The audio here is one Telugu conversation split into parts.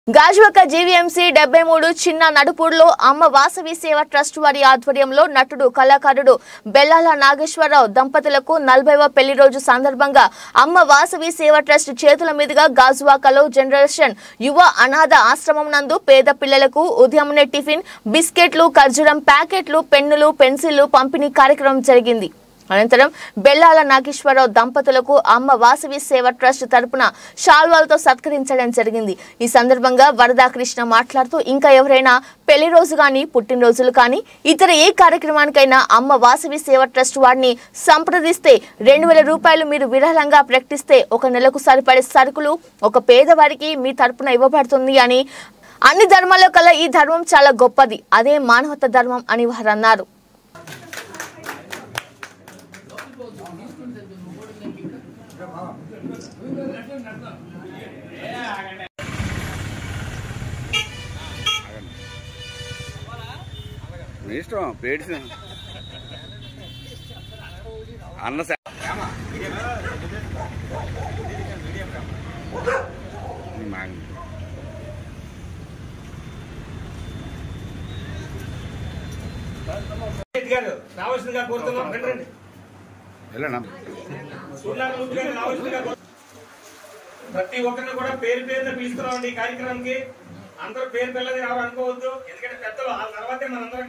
గాజువక జీవీఎంసీ డెబ్బై మూడు చిన్న నడుపూడులో అమ్మ వాసవి సేవ ట్రస్ట్ వారి ఆధ్వర్యంలో నటుడు కళాకారుడు బెల్లాల నాగేశ్వరరావు దంపతులకు నలభైవ పెళ్లి రోజు సందర్భంగా అమ్మ వాసవి సేవ ట్రస్ట్ చేతుల మీదుగా గాజువాకలో జనరేషన్ యువ అనాథ ఆశ్రమం నందు పేద పిల్లలకు ఉదయంనే టిఫిన్ బిస్కెట్లు ఖర్జూరం ప్యాకెట్లు పెన్నులు పెన్సిళ్లు పంపిణీ కార్యక్రమం జరిగింది అనంతరం బెల్లాల నాగేశ్వరరావు దంపతులకు అమ్మ వాసవి సేవ ట్రస్ట్ తరపున షాల్వాలతో సత్కరించడం జరిగింది ఈ సందర్భంగా వరదా కృష్ణ మాట్లాడుతూ ఇంకా ఎవరైనా పెళ్లి రోజు కానీ పుట్టినరోజులు కానీ ఇతర ఏ కార్యక్రమానికైనా అమ్మ వాసవి సేవ ట్రస్ట్ వారిని సంప్రదిస్తే రెండు వేల రూపాయలు మీరు విరాళంగా ప్రకటిస్తే ఒక నెలకు సరిపడే సరుకులు ఒక పేదవారికి మీ తరపున ఇవ్వబడుతుంది అని అన్ని ధర్మాల్లో కల్లా ఈ ధర్మం చాలా గొప్పది అదే మానవత ధర్మం అని వారు అన్నారు మీ ఇష్టం పేడిసి అన్న సా- మా- రెడ్డి గారు రావాల్సిందిగా కోరుతున్నాం రండి, రండి. వెళ్ళనా సూర్యనారాయణ మూర్తి గారు రావాల్సిందిగా కోరు- ప్రతి ఒక్కరిని కూడా పేరు పేరున పిలుస్తున్నామండి ఈ కార్యక్రమానికి అందరూ పేరు పిల్లది రావు అనుకోవద్దు ఎందుకంటే పెద్దలు ఆ తర్వాతే మనందరం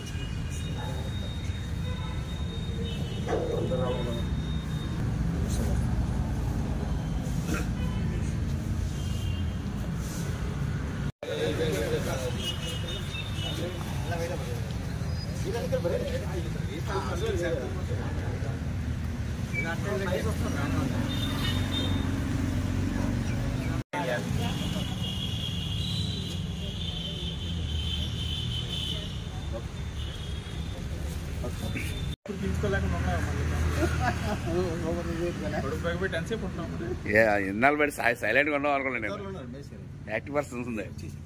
ఏ ఇన్నాళ్ళు బట్టి సై- సైలెంట్గా ఉన్నాం అనుకోండి నేను యాక్టివ్ పర్సన్స్ ఉంది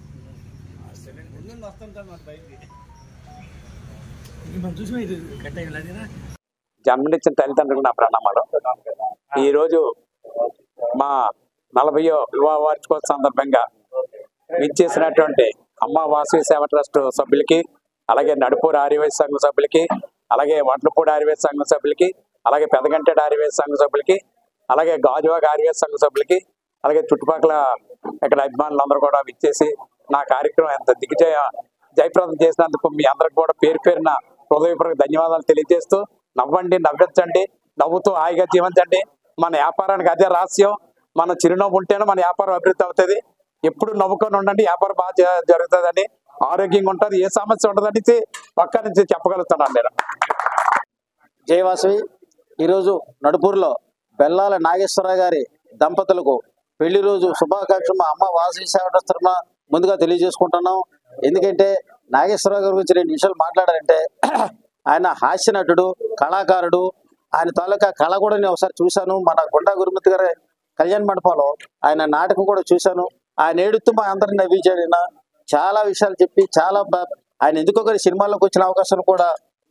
జన్మనిచ్చిన తల్లిదండ్రులకు నా ప్రణామాలు ఈ రోజు మా నలభయో వివాహ వార్షికోత్సవ సందర్భంగా విచ్చేసినటువంటి అమ్మ వాసవి సేవ ట్రస్ట్ సభ్యులకి అలాగే నడుపూరు ఆర్యవేశ సంఘం సభ్యులకి అలాగే వడ్లపూడి ఆర్యవేశ సంఘం సభ్యులకి అలాగే పెదగంటేడు ఆర్యవేశ సంఘం సభ్యులకి అలాగే గాజువాక ఆర్యవేశ సంఘం సభ్యులకి అలాగే చుట్టుపక్కల ఇక్కడ అభిమానులందరూ కూడా విచ్చేసి నా కార్యక్రమం ఎంత దిగ్జయ జయప్రదం చేసినందుకు మీ అందరికి కూడా పేరు పేరున హృదయపూర్వక ధన్యవాదాలు తెలియజేస్తూ నవ్వండి నవ్వించండి నవ్వుతూ హాయిగా జీవించండి మన వ్యాపారానికి అదే రహస్యం మన చిరునవ్వు ఉంటేనే మన వ్యాపారం అభివృద్ధి అవుతుంది ఎప్పుడు నవ్వుకొని ఉండండి వ్యాపారం బాగా జ- జరుగుతుందని ఆరోగ్యంగా ఉంటుంది ఏ సమస్య ఉండదని పక్క నుంచి చెప్పగలుగుతున్నాను నేను జయవాసవి ఈరోజు నడుపూరులో బెల్లాల నాగేశ్వరరావు గారి దంపతులకు పెళ్లి రోజు శుభాకాంక్షలు మా అమ్మ వాసవి సేవ ట్రస్ట్ తరఫున ముందుగా తెలియజేసుకుంటున్నాం ఎందుకంటే నాగేశ్వరరావు గారి గురించి రెండు విషయాలు మాట్లాడారంటే ఆయన హాస్య నటుడు కళాకారుడు ఆయన తాలూకా కళ కూడా నేను ఒకసారి చూశాను మన కొండా గురుమూర్తి గారి కళ్యాణ మండపంలో ఆయన నాటకం కూడా చూశాను ఆయన ఏడుతూ మా అందరిని నవ్వించాడు ఆయన చాలా విషయాలు చెప్పి చాలా బా- ఆయన ఎందుకో ఒకరి సినిమాల్లోకి వచ్చిన అవకాశం కూడా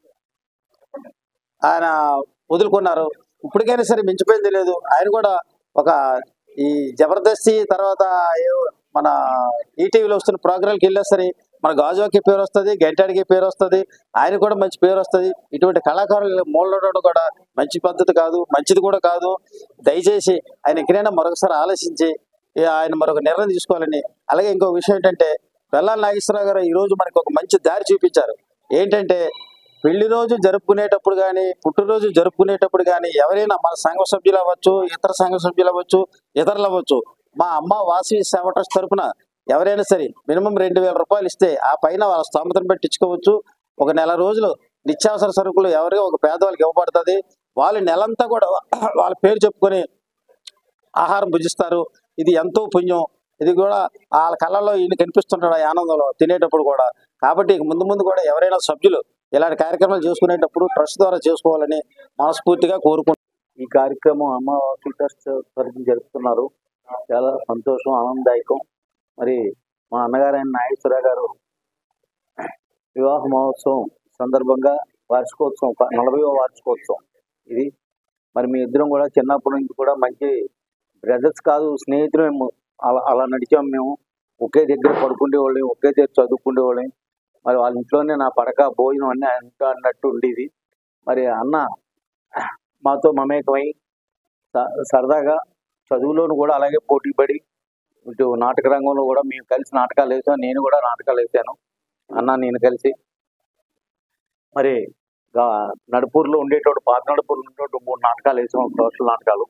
ఆయన వదులుకున్నారు ఇప్పటికైనా సరే మించిపోయింది లేదు ఆయన కూడా ఒక ఈ జబర్దస్తి తర్వాత ఏ- మన ఈటీవీలో వస్తున్న ప్రోగ్రాంకి వెళ్ళినా సరే మన గాజువాకి పేరు వస్తుంది గంటాడికి పేరు వస్తుంది ఆయన కూడా మంచి పేరు వస్తుంది ఇటువంటి కళాకారులు మూలడం కూడా మంచి పద్ధతి కాదు మంచిది కూడా కాదు దయచేసి ఆయన ఎక్కడైనా మరొకసారి ఆలోచించి ఈ ఆయన మరొక నిర్ణయం తీసుకోవాలని అలాగే ఇంకో విషయం ఏంటంటే వెల్లాల నాగేశ్వరరావు గారు ఈ రోజు మనకి ఒక మంచి దారి చూపించారు ఏంటంటే పెళ్లి రోజు జరుపుకునేటప్పుడు కానీ పుట్టినరోజు జరుపుకునేటప్పుడు కానీ ఎవరైనా మన సంఘ సభ్యులు అవ్వచ్చు ఇతర సంఘ సభ్యులు అవ్వచ్చు ఇతరులు అవ్వచ్చు మా అమ్మ వాసవి సేవ ట్రస్ట్ తరపున ఎవరైనా సరే మినిమం రెండు వేల రూపాయలు ఇస్తే ఆ పైన వాళ్ళ స్తోమతను బట్టి ఇచ్చుకోవచ్చు ఒక నెల రోజులు నిత్యావసర సరుకులు ఎవరికో ఒక పేదవాళ్ళకి ఇవ్వబడుతుంది వాళ్ళు నెలంతా కూడా వాళ్ళ పేరు చెప్పుకొని ఆహారం భుజిస్తారు ఇది ఎంతో పుణ్యం ఇది కూడా వాళ్ళ కళ్ళల్లో ఈయన కనిపిస్తుంటాడు ఆ ఆనందంలో తినేటప్పుడు కూడా కాబట్టి ఇక ముందు ముందు కూడా ఎవరైనా సభ్యులు ఇలాంటి కార్యక్రమాలు చేసుకునేటప్పుడు ట్రస్ట్ ద్వారా చేసుకోవాలని మనస్ఫూర్తిగా కోరుకుంటున్నాను ఈ కార్యక్రమం అమ్మవారి ట్రస్ట్ తరఫున జరుపుతున్నారు చాలా సంతోషం ఆనందదాయకం మరి మా అన్నగారైన నాగేశ్వర గారు వివాహ మహోత్సవం సందర్భంగా వార్షికోత్సవం ప- నలభైవ వార్షికోత్సవం ఇది మరి మీ ఇద్దరం కూడా చిన్నప్పటి నుంచి కూడా మంచి బ్రదర్స్ కాదు స్నేహితులు మేము అలా అలా నడిచాం మేము ఒకే దగ్గర పడుకునేవాళ్ళం ఒకే దగ్గర చదువుకునేవాళ్ళం మరి వాళ్ళ ఇంట్లోనే నా పడక భోజనం అన్నీ అంతా అన్నట్టు ఉండేది మరి అన్న మాతో మమేకమై స- సరదాగా చదువులోను కూడా అలాగే పోటీ పడి ఇటు నాటక రంగంలో కూడా మేము కలిసి నాటకాలు వేసాం నేను కూడా నాటకాలు వేసాను అన్న నేను కలిసి మరి గా- నడుపూరులో ఉండేటోడు పాత నడుపూరులో ఉండేటోడు మూడు నాటకాలు వేసాం సోషల్ నాటకాలు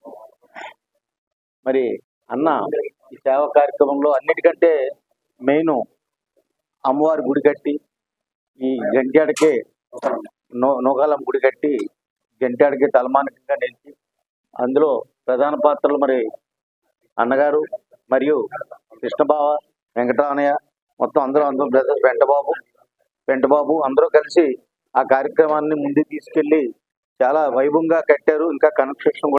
మరి అన్న ఈ సేవా కార్యక్రమంలో అన్నిటికంటే మెయిన్ అమ్మవారి గుడి కట్టి ఈ గంట్యాడకే నో నోకాలం గుడి కట్టి గంట్యాడకి తలమానికంగా నిలిచి అందులో ప్రధాన పాత్రలు మరి అన్నగారు మరియు కృష్ణబావ వెంకటరామయ్య మొత్తం అందరూ అందరూ బ్రదర్స్ వెంటబాబు వెంటబాబు అందరూ కలిసి ఆ కార్యక్రమాన్ని ముందుకు తీసుకెళ్లి చాలా వైభవంగా కట్టారు ఇంకా కన్స్ట్రక్షన్